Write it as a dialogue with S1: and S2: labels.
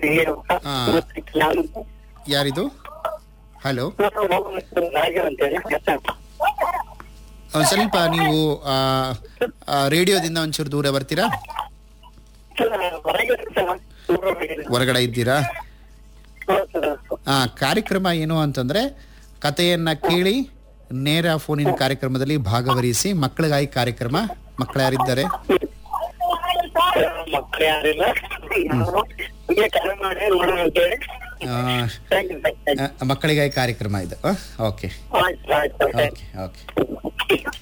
S1: ಹಾ.
S2: ನಾನು
S1: ಯಾರಿದು ಹಲೋ
S2: ರಾಜು ಅಂತೇಳಿ
S1: ಒಂದು ಸ್ವಲ್ಪ ನೀವು ಆ, ಆ, ರೇಡಿಯೋದಿಂದ ಒಂಚೂರು ದೂರ ಬರ್ತೀರಾ
S2: ಹೊರಗೆ ಸರ್ ದೂರ ಹೋಗಿದೆ.
S1: ಹೊರಗಡೆ ಇದ್ದೀರಾ
S2: ಹೌದು ಸರ್ ಹೌದು.
S1: ಆ ಕಾರ್ಯಕ್ರಮ ಏನು ಅಂತಂದ್ರೆ ಕಥೆಯನ್ನ ಕೇಳಿ ನೇರ ಫೋನಿನ ಕಾರ್ಯಕ್ರಮದಲ್ಲಿ ಭಾಗವಹಿಸಿ ಮಕ್ಕಳಿಗಾಗಿ ಕಾರ್ಯಕ್ರಮ ಮಕ್ಕಳು ಯಾರಿದ್ದಾರೆ
S2: ಮಕ್ಕಳು ಯಾರಿಲ್ಲ ನಾನು ಹೀಗೆ ಕರೆ ಮಾಡಿ ನೋಡೋಣ ಅಂತೇಳಿ
S1: ಆ,
S2: ಥ್ಯಾಂಕ್ ಯು ಸರ್
S1: ಆ, ಮಕ್ಕಳಿಗಾಗಿ ಕಾರ್ಯಕ್ರಮ ಇದು ಓಕೆ
S2: ಆಯ್ತು ಆಯ್ತು ಥ್ಯಾಂಕ್
S1: ಓಕೆ ಓಕೆ
S2: ಯು